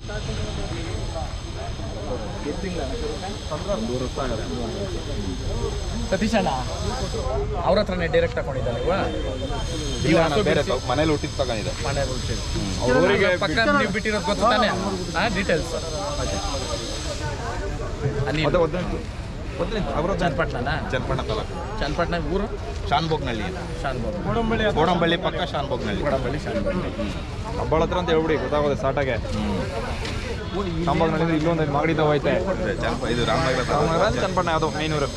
ಸತೀಶ್ ಅಣ್ಣ ಅವ್ರ ಹತ್ರನೇ ಡೈರೆಕ್ಟ್ ತಗೊಂಡಿದ್ದಾರೆ ನೀವು ಇಲ್ಲ ಹಸು ಅಣ್ಣ, ಬೇರೆ ಬಿಡ್ಸಿ- ಮನೇಲಿ ಹುಟ್ಟಿದ್ ತಗೊಂಡಿದೆ ಮನೆ ಬಿಡ್ತೀವಿ ಅವ್ರಿಗೆ ಪಕ್ಕ ನೀವು ಬಿಟ್ಟಿರೋದು ಗೊತ್ತು ತಾನೆ ಹಾಂ ಡೀಟೇಲ್ಸ್ ಅಲ್ಲಿ ಅದೇ ಒಂದೇ ಒಂದೇ ಅವರ ಚನ್ನಪಟ್ಟಣನ ಚನ್ನಪಟ್ಟಣ ತಾಲೂಕು ಚನ್ನಪಟ್ಟಣ ಊರು ಶಾನ್ಭೋಗ್ನಳ್ಳಿ ಶಾನ್ಭೋಗ್ ಕೋಡಂಬಳ್ಳಿ ಪಕ್ಕ ಶಾನ್ಭೋಗ್ನಳ್ಳಿ ಕೊಡಂಬಳ್ಳಿ ಶಾನ್ಭೋಗ್ ಹಬ್ಬಳ ಹತ್ರ ಅಂತ ಹೇಳ್ಬಿಡಿ ಗೊತ್ತಾಗೋದೆ ಸ್ಟಾರ್ಟಾಗೆ ಕಂಬಗ್ನಲ್ಲಿ ಇಲ್ಲೊಂದು ಮಾಗಡಿದ ಹೋಯ್ತೆ ಅದೇ ಚನ್ನಪ ಇದು ರಾಮನಗರ ತಾಲೂಕು. ಚನ್ನಪಟ್ಟಣ ಯಾವುದು ಮೇನೂರು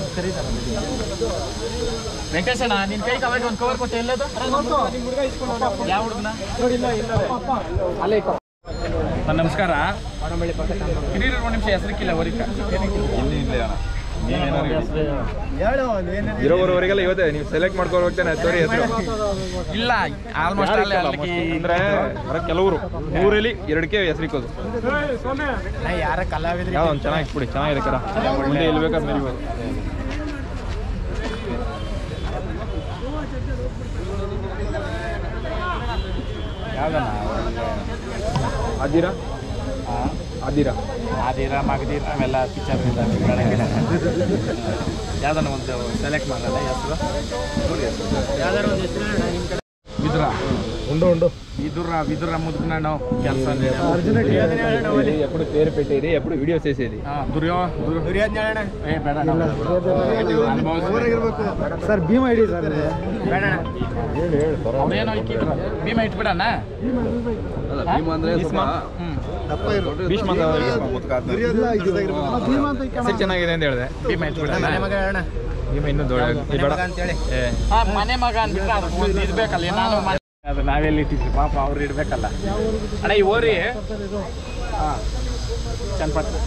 ವೆಂಕಟೇಶ್ ಅಣ್ಣ ನಿನ್ ಕೈ ಅವಾಗ ಒಂದು ಕವರ್ ಕೊಟ್ಟೆ ಎಲ್ಲದು ಯಾವ ಹುಡುಗನ ಅಲ್ಲೇ ನಮಸ್ಕಾರ ಹಿರಿಯರು ಒಂದು ನಿಮಿಷ ಹೆಸರಿಕ್ಕಿಲ್ಲ ವರಿಕ ಇಲ್ಲಿ ಇಲ್ಲೇ ಅಣ್ಣ ನೀವೇನಾದ್ರು ಹೇಳಿ. ಇರೋವರೆಗೆಲ್ಲ ಇವತ್ತೇ ನೀವು ಸೆಲೆಕ್ಟ್ ಮಾಡ್ಕೊಂಡು ಹೋಗ್ತಾನೆ ಸರಿ ಹೆಸರು ಇಲ್ಲ ಆಲ್ಮೋಸ್ಟ್ ಅಲ್ಲೇ ಅಲ್ಲಿಗೆ ಅಂದ್ರೆ ಬರೋ ಕೆಲವರು ಊರಲ್ಲಿ ಎರಡಕ್ಕೆ ಹೆಸರಿಕ್ಕೋದು ಯಾರ ಕಲಾವಿದ್ರಿ ಯಾವ್ದು ಒಂದು ಚೆನ್ನಾಗಿ ಇಟ್ಬಿಡಿ ಚೆನ್ನಾಗಿದೆ ಕರ ಮುಂದೆ ಎಲ್ಲಿ ಬೇಕಾದ್ರೆ ಮೆರಿಬೋದು ಯಾವ್ದಣ್ಣ ಅದಿರಾ ಅದಿರಾ ಆದಿರ ಮಗದಿರ ಅವೆಲ್ಲ ಪಿಕ್ಚರ್ ಇದ್ದಾವೆ ಯಾವ್ದನ್ನ ಒಂದು ಸೆಲೆಕ್ಟ್ ಮಾಡಲ್ಲ ಹೆಸರು ಯಾವ್ದಾರು ಒಂದು ಹೆಸರು ವಿದುರ ಉಂಡು ಉಂಡು ವಿದುರ ವಿದುರ ಮುದ್ಕನಾಡು ಕೆಲಸ ఎప్పుడు పేరు పెట్టేది ఎప్పుడు వీడియో చేసేది ದುರ್ಯೋ ಏ ಬೇಡ ಸರ್ ಭೀಮ್ ಐಡಿ ಸರ್ ಅವ್ರೇನೋ ಇಕ್ಕಿದ್ರ ಭೀಮ ಇಟ್ಬಿಡಣ ಭೀಮ ಅಂದ್ರೆ ಸ್ವಲ್ಪ ಭೀಷ್ಮ ಅಂತ ಭೀಷ್ಮ ಮುದ್ಕ ಆದ್ಮೇಲೆ. ಭೀಮ್ ಅಂತ ಹೆಸರು ಚೆನ್ನಾಗಿದೆ ಅಂತ ಹೇಳಿದೆ ಭೀಮ ಇಟ್ಬಿಡಣ ಭೀಮ ಇನ್ನೂ ದೊಡ್ಡ ಇದು ಬೇಡ ಏ ಆ, ಮನೆ ಮಗ ಅಂದ್ಬಿಟ್ರೆ ಅದಕ್ಕೆ ಒಂದು ಇರ್ಬೇಕಲ್ಲ ನಾನು ಮನೆ- ಅದು ನಾವೆಲ್ಲಿ ಇಟ್ಟಿದ್ವಿ ಪಾಪ ಅವ್ರು ಇಡ್ಬೇಕಲ್ಲ ಅಣ್ಣ ಈ ಓರಿ ಹಾಂ ಚನ್ನಪಟ್ಟಣ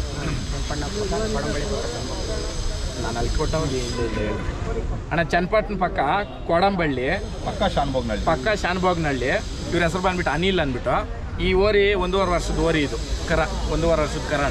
ನಾನು ಅಲ್ಲಿ ಕೊಟ್ಟವಾಗ ಅಣ್ಣ ಚನ್ನಪಟ್ಟಣ ಪಕ್ಕ ಕೊಡಂಬಳ್ಳಿ ಪಕ್ಕ ಶಾನ್ಭೋಗ್ನಳ್ಳಿ ಪಕ್ಕ ಶಾನ್ಭೋಗ್ನಹಳ್ಳಿ ಇವ್ರ ಹೆಸರು ಬಂದ್ಬಿಟ್ಟು ಅನಿಲ್ ಅಂದ್ಬಿಟ್ಟು ಈ ಓರಿ ಒಂದೂವರೆ ವರ್ಷದ ಓರಿ ಇದು ಕರ ಒಂದೂವರೆ ವರ್ಷದ ಕರಣ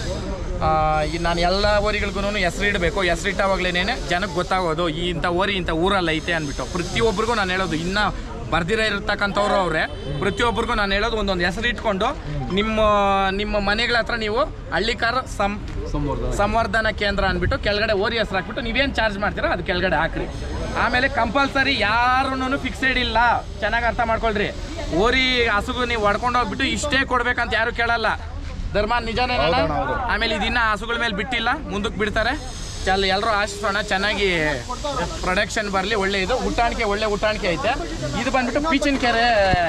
ಈ ನಾನು ಎಲ್ಲ ಓರಿಗಳಿಗೂ ಹೆಸರು ಇಡಬೇಕು ಹೆಸರು ಇಟ್ಟಾವಾಗಲೇನೆ ಜನಕ್ಕೆ ಗೊತ್ತಾಗೋದು ಈ ಇಂಥ ಓರಿ ಇಂಥ ಊರಲ್ಲಿ ಐತೆ ಅಂದ್ಬಿಟ್ಟು ಪ್ರತಿಯೊಬ್ಬರಿಗೂ ನಾನು ಹೇಳೋದು ಇನ್ನು ಬರ್ದಿರ ಇರ್ತಕ್ಕಂಥವ್ರು ಅವರೇ ಪ್ರತಿಯೊಬ್ಬರಿಗೂ ನಾನು ಹೇಳೋದು ಒಂದೊಂದು ಹೆಸರು ಇಟ್ಕೊಂಡು ನಿಮ್ಮ ನಿಮ್ಮ ಮನೆಗಳ ಹತ್ರ ನೀವು ಹಳ್ಳಿಕಾರ ಸಂ ಸಂವರ್ಧನಾ ಕೇಂದ್ರ ಅಂದ್ಬಿಟ್ಟು ಕೆಳಗಡೆ ಓರಿ ಹೆಸರು ಹಾಕ್ಬಿಟ್ಟು ನೀವೇನು ಚಾರ್ಜ್ ಮಾಡ್ತೀರೋ ಅದು ಕೆಳಗಡೆ ಹಾಕ್ರಿ ಆಮೇಲೆ ಕಂಪಲ್ಸರಿ ಯಾರೂ ಫಿಕ್ಸೆಡ್ ಇಲ್ಲ ಚೆನ್ನಾಗಿ ಅರ್ಥ ಮಾಡ್ಕೊಳ್ರಿ ಓರಿ ಹಸುಗು ನೀವು ಹೊಡ್ಕೊಂಡು ಹೋಗ್ಬಿಟ್ಟು ಇಷ್ಟೇ ಕೊಡ್ಬೇಕಂತ ಯಾರು ಕೇಳಲ್ಲ ಧರ್ಮ ನಿಜನೇನಣ್ಣ ಆಮೇಲೆ ಇದಿನ್ನ ಹಸುಗಳ ಮೇಲೆ ಬಿಟ್ಟಿಲ್ಲ ಮುಂದಕ್ಕೆ ಬಿಡ್ತಾರೆ ಚಲ್ ಎಲ್ಲರೂ ಆಶಿಸೋಣ ಚೆನ್ನಾಗಿ ಪ್ರೊಡಕ್ಷನ್ ಬರಲಿ ಒಳ್ಳೆ ಇದು ಊಟಾಣಿಕೆ ಒಳ್ಳೆ ಊಟಾಣಿಕೆ ಐತೆ ಇದು ಬಂದ್ಬಿಟ್ಟು ಪೀಚಿನ ಕೆರೆ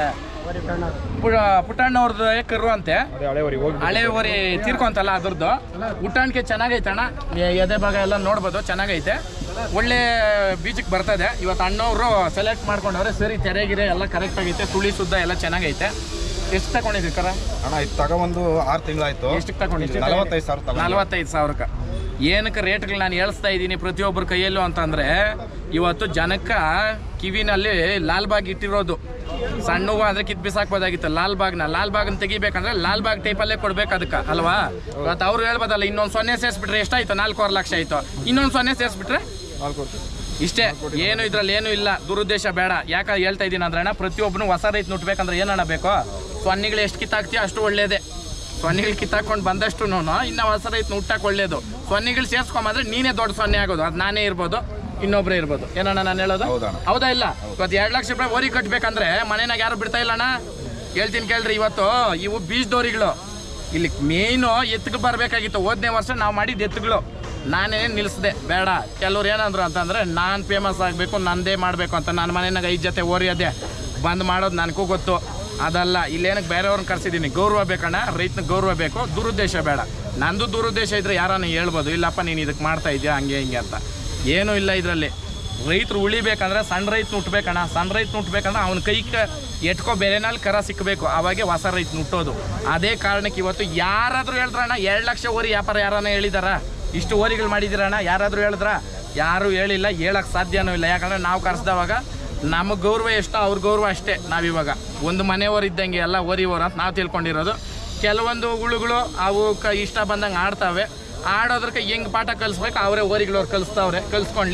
ಪುಟ್ಟಣ್ಣವ್ರದ್ದು ಕರು ಅಂತೆ ಅದೇ ಹಳೆ ಊರಿಗೆ ಹೋಗಿ ಹಳೆ ಓರಿ ತೀರ್ಕೊಂತಲ್ಲ ಅದ್ರದ್ದು ಊಟಾಣಿಕೆ ಚೆನ್ನಾಗೈತೆ ಅಣ್ಣ ಎ- ಎದೆ ಭಾಗ ಎಲ್ಲ ನೋಡ್ಬೋದು ಚೆನ್ನಾಗೈತೆ ಒಳ್ಳೆ ಬೀಜಕ್ಕೆ ಬರ್ತದೆ ಇವತ್ತು ಅಣ್ಣವರು ಸೆಲೆಕ್ಟ್ ಮಾಡ್ಕೊಂಡವ್ರೆ ಸರಿ ತೆರೆಗಿರೆ ಎಲ್ಲ ಕರೆಕ್ಟ್ ಆಗೈತೆ ತುಳಿ ಸುದ್ದ ಎಲ್ಲ ಚೆನ್ನಾಗೈತೆ ಎಷ್ಟು ತಗೊಂಡಿದ್ರಿ ಕರ ಅಣ್ಣ ಇದು ತಗೊಂಬಂದು ಆರು ತಿಂಗಳಾಯ್ತು ಎಷ್ಟಕ್ಕೆ ತಗೊಂಡಿದ್ರಿ ನಲವತ್ತೈದು ಸಾವಿರ ತಗೊಂಡು ನಲವತ್ತೈದು ಸಾವಿರಕ್ಕೆ ಏನಕ್ಕೆ ರೇಟ್ಗಳು ನಾನು ಹೇಳ್ಸ್ತಾ ಇದ್ದೀನಿ ಪ್ರತಿಯೊಬ್ಬರ ಕೈಯಲ್ಲೂ ಅಂತಂದರೆ ಇವತ್ತು ಜನಕ್ಕೆ ಕಿವಿನಲ್ಲಿ ಲಾಲ್ಬಾಗ್ ಇಟ್ಟಿರೋದು ಸಣ್ಣ ಹೂವು ಅಂದರೆ ಕಿತ್ ಬಿಸಾಕ್ಬೋದಾಗಿತ್ತು ಲಾಲ್ಬಾಗ್ನ ಲಾಲ್ಬಾಗ್ನ ತೆಗಿಬೇಕಂದ್ರೆ ಲಾಲ್ಬಾಗ್ ಟೈಪಲ್ಲೇ ಕೊಡ್ಬೇಕು ಅದಕ್ಕೆ ಅಲ್ವಾ ಇವತ್ತು ಅವ್ರು ಹೇಳ್ಬೋದಲ್ಲ ಇನ್ನೊಂದು ಸೊನ್ನೆ ಸೇರಿಸ್ಬಿಟ್ರೆ ಎಷ್ಟಾಯ್ತು ನಾಲ್ಕೂವರೆ ಲಕ್ಷ ಆಯಿತು ಇನ್ನೊಂದು ಸೊನ್ನೆ ಸೇರಿಸ್ಬಿಟ್ರೆ ನಾಲ್ಕು ಇಷ್ಟೇ ಏನು ಇದ್ರಲ್ಲಿ ಏನೂ ಇಲ್ಲ ದುರುದ್ದೇಶ ಬೇಡ ಯಾಕೆ ಹೇಳ್ತಾ ಇದ್ದೀನಿ ಅಂದ್ರೆ ಅಣ್ಣ ಪ್ರತಿಯೊಬ್ಬನು ಹೊಸ ರೈತ ನುಟ್ಬೇಕಂದ್ರೆ ಏನಣ್ಣ ಬೇಕು ಸೊನ್ನೆಗಳು ಎಷ್ಟು ಕಿತ್ತಾಕ್ತೀಯೋ ಅಷ್ಟು ಒಳ್ಳೇದೇ ಸೊನ್ನೆಗಳು ಕಿತ್ತಾಕೊಂಡು ಬಂದಷ್ಟು ಇನ್ನು ಹೊಸ ರೈತ ಹುಟ್ಟಕ್ಕೆ ಒಳ್ಳೇದು ಸೊನ್ನೆಗಳು ಸೇರ್ಸ್ಕೊಂಬಂದ್ರೆ ನೀನೇ ದೊಡ್ಡ ಸೊನ್ನೆ ಆಗೋದು ಅದು ನಾನೇ ಇರ್ಬೋದು ಇನ್ನೊಬ್ಬರೇ ಇರ್ಬೋದು ಏನಣ್ಣ ನಾನು ಹೇಳೋದು ಹೌದಣ್ಣ. ಹೌದಾ ಇಲ್ಲ ಇವತ್ತು ಎರಡು ಲಕ್ಷ ರೂಪಾಯಿ ಓರಿ ಕಟ್ಟಬೇಕಂದ್ರೆ ಮನೆನಾಗ ಯಾರು ಬಿಡ್ತಾ ಇಲ್ಲ ಅಣ್ಣ ಹೇಳ್ತೀನಿ ಕೇಳ್ರಿ ಇವತ್ತು ಇವು ಬೀಜದೋರಿಗಳು ಇಲ್ಲಿ ಮೇಯ್ನು ಎತ್ತಿಗೆ ಬರಬೇಕಾಗಿತ್ತು ಹೋದನೇ ವರ್ಷ ನಾವು ಮಾಡಿದ ಎತ್ತುಗಳು ನಾನೇ ನಿಲ್ಲಿಸ್ದೆ ಬೇಡ ಕೆಲವ್ರು ಏನಂದ್ರು ಅಂತಂದ್ರೆ ನಾನು ಫೇಮಸ್ ಆಗಬೇಕು ನಂದೇ ಮಾಡಬೇಕು ಅಂತ ನನ್ನ ಮನೆಯಾಗ ಐದು ಜೊತೆ ಓರಿಯೋದೆ ಬಂದ್ ಮಾಡೋದು ನನಗೂ ಗೊತ್ತು ಅದಲ್ಲ ಇಲ್ಲೇನಕ್ಕೆ ಬೇರೆಯವ್ರನ್ನ ಕರ್ಸಿದ್ದೀನಿ ಗೌರವ ಬೇಕಣ್ಣ ರೈತನ ಗೌರವ ಬೇಕು ದುರುದ್ದೇಶ ಬೇಡ ನಂದು ದುರುದ್ದೇಶ ಇದ್ರೆ ಯಾರನ್ನ ಹೇಳ್ಬೋದು ಇಲ್ಲಪ್ಪ ನೀನು ಇದಕ್ಕೆ ಮಾಡ್ತಾ ಇದೆಯಾ ಹಂಗೆ ಹಿಂಗೆ ಅಂತ ಏನೂ ಇಲ್ಲ ಇದರಲ್ಲಿ ರೈತರು ಉಳಿಬೇಕಂದ್ರೆ ಸಣ್ಣ ರೈತ ಹುಟ್ಬೇಕಣ್ಣ ಸಣ್ಣ ರೈತ ಹುಟ್ಬೇಕಂದ್ರೆ ಅವ್ನ ಕೈಗೆ ಎಟ್ಕೋ ಬೇರೆನಲ್ಲಿ ಕರ ಸಿಕ್ಕಬೇಕು ಅವಾಗೆ ಹೊಸ ರೈತ ಹುಟ್ಟೋದು ಅದೇ ಕಾರಣಕ್ಕೆ ಇವತ್ತು ಯಾರಾದರೂ ಹೇಳ್ದ್ರಣ್ಣ ಎರಡು ಲಕ್ಷ ಓರಿ ವ್ಯಾಪಾರ ಯಾರನ್ನ ಹೇಳಿದಾರ ಇಷ್ಟು ಓರಿಗಳು ಮಾಡಿದಿರಣ್ಣ ಯಾರಾದರೂ ಹೇಳಿದ್ರ ಯಾರು ಹೇಳಿಲ್ಲ ಹೇಳಕ್ಕೆ ಸಾಧ್ಯನೂ ಇಲ್ಲ ಯಾಕಂದ್ರೆ ನಾವು ಕರೆಸ್ದವಾಗ ನಮ್ಮ ಗೌರವ ಎಷ್ಟೋ ಅವ್ರ ಗೌರವ ಅಷ್ಟೇ ನಾವಿವಾಗ ಒಂದು ಮನೆಯವರು ಇದ್ದಂಗೆ ಎಲ್ಲ ಓರಿವರ ಅಂತ ನಾವು ತಿಳ್ಕೊಂಡಿರೋದು ಕೆಲವೊಂದು ಹುಳುಗಳು ಅವು ಕ ಇಷ್ಟ ಬಂದಂಗೆ ಆಡ್ತಾವೆ ಆಡೋದ್ರಕ್ಕೆ ಹೆಂಗ್ ಪಾಠ ಕಲಿಸ್ಬೇಕು ಅವರೇ ಓರಿಗಳವ್ರು ಕಲಿಸ್ತಾವ್ರೆ ಕಲಿಸ್ಕೊಂಡ್ಲಿ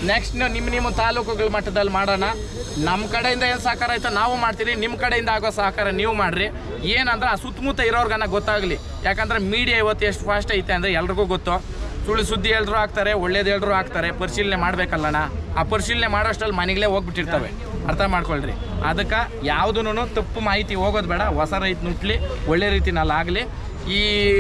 ನೆಕ್ಸ್ಟ್ ನಿಮ್ಮ ನಿಮ್ಮ ತಾಲೂಕುಗಳ ಮಟ್ಟದಲ್ಲಿ ಮಾಡೋಣ ನಮ್ಮ ಕಡೆಯಿಂದ ಏನು ಸಹಕಾರ ಆಯ್ತೋ ನಾವು ಮಾಡ್ತೀರಿ ನಿಮ್ಮ ಕಡೆಯಿಂದ ಆಗೋ ಸಹಕಾರ ನೀವು ಮಾಡಿರಿ ಏನಂದ್ರೆ ಆ ಸುತ್ತಮುತ್ತ ಇರೋರ್ಗನ ಗೊತ್ತಾಗಲಿ ಯಾಕಂದ್ರೆ ಮೀಡಿಯಾ ಇವತ್ತು ಎಷ್ಟು ಫಾಸ್ಟ್ ಐತೆ ಅಂದರೆ ಎಲ್ರಿಗೂ ಗೊತ್ತು ಸುಳ್ಳು ಸುದ್ದಿ ಎಲ್ರು ಹಾಕ್ತಾರೆ ಒಳ್ಳೇದು ಎಲ್ರು ಹಾಕ್ತಾರೆ ಪರಿಶೀಲನೆ ಮಾಡ್ಬೇಕಲ್ಲಣ್ಣ ಆ ಪರಿಶೀಲನೆ ಮಾಡೋಷ್ಟರಲ್ಲಿ ಮನೆಗಳೇ ಹೋಗ್ಬಿಟ್ಟಿರ್ತವೆ ಅರ್ಥ ಮಾಡ್ಕೊಳ್ರಿ ಅದಕ್ಕೆ ಯಾವುದೂ ತಪ್ಪು ಮಾಹಿತಿ ಹೋಗೋದು ಬೇಡ ಹೊಸ ರೈತ ನುಟ್ಲಿ ಒಳ್ಳೆ ರೀತಿನಲ್ಲಿ ಆಗಲಿ ಈ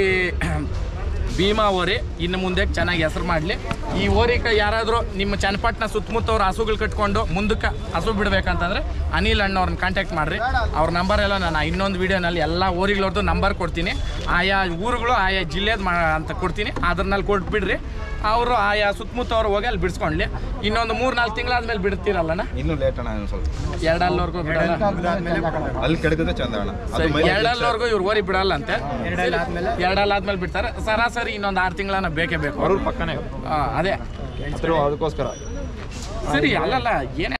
ಭೀಮಾ ಓರಿ ಇನ್ನು ಮುಂದೆ ಚೆನ್ನಾಗಿ ಹೆಸರು ಮಾಡಲಿ ಈ ಓರಿಕ ಯಾರಾದರೂ ನಿಮ್ಮ ಚನ್ನಪಟ್ಟಣ ಸುತ್ತಮುತ್ತವ್ರು ಹಸುಗಳು ಕಟ್ಕೊಂಡು ಮುಂದಕ್ಕೆ ಹಸು ಬಿಡ್ಬೇಕಂತಂದ್ರೆ ಅನಿಲ್ ಅಣ್ಣವ್ರನ್ನ ಕಾಂಟ್ಯಾಕ್ಟ್ ಮಾಡಿರಿ ಅವ್ರ ನಂಬರ್ ಎಲ್ಲ ನಾನು ಇನ್ನೊಂದು ವೀಡಿಯೋನಲ್ಲಿ ಎಲ್ಲ ಓರಿಗಳವ್ರದ್ದು ನಂಬರ್ ಕೊಡ್ತೀನಿ ಆಯಾ ಊರುಗಳು ಆಯಾ ಜಿಲ್ಲೆದು ಮಾ ಅಂತ ಕೊಡ್ತೀನಿ ಅದ್ರಲ್ಲಿ ಕೊಟ್ಬಿಡ್ರಿ ಅವರು ಆಯಾ ಸುತ್ತಮುತ್ತವ್ರು ಹೋಗಿ ಅಲ್ಲಿ ಬಿಡಿಸ್ಕೊಳ್ಳಿ ಇನ್ನೊಂದು ಮೂರು ನಾಲ್ಕು ತಿಂಗಳಾದ್ಮೇಲೆ ಬಿಡ್ತೀರಲ್ಲಣ್ಣ ಇನ್ನೂ ಲೇಟ್ ಅಣ್ಣ ಇನ್ನೊಂದ್ ಸ್ವಲ್ಪ ಎರಡಲ್ಲವರೆಗೂ ಬಿಡಲ್ಲ ಅಲ್ಲಿ ಕೆಡಕಿದ್ರೆ ಚಂದ ಅಣ್ಣ ಅದು ಸರಿ ಮೈಲೇಜ್ ಎರಡಲ್ಲವರೆಗೂ ಇವ್ರು ಓರಿ ಬಿಡಲ್ಲ ಅಂತೆ ಎರಡಲ್ಲ ಆದ್ಮೇಲೆ ಬಿಡ್ತಾರೆ ಸರಾಸರಿ ಇನ್ನೊಂದು ಆರು ತಿಂಗಳನ್ನ ಬೇಕೇ ಬೇಕು ಅವ್ರ ಪಕ್ಕನೇ ಆ, ಅದೇ ಅದಕ್ಕೋಸ್ಕರ ಸರಿ ಅಲ್ಲಲ್ಲ ಏನೇ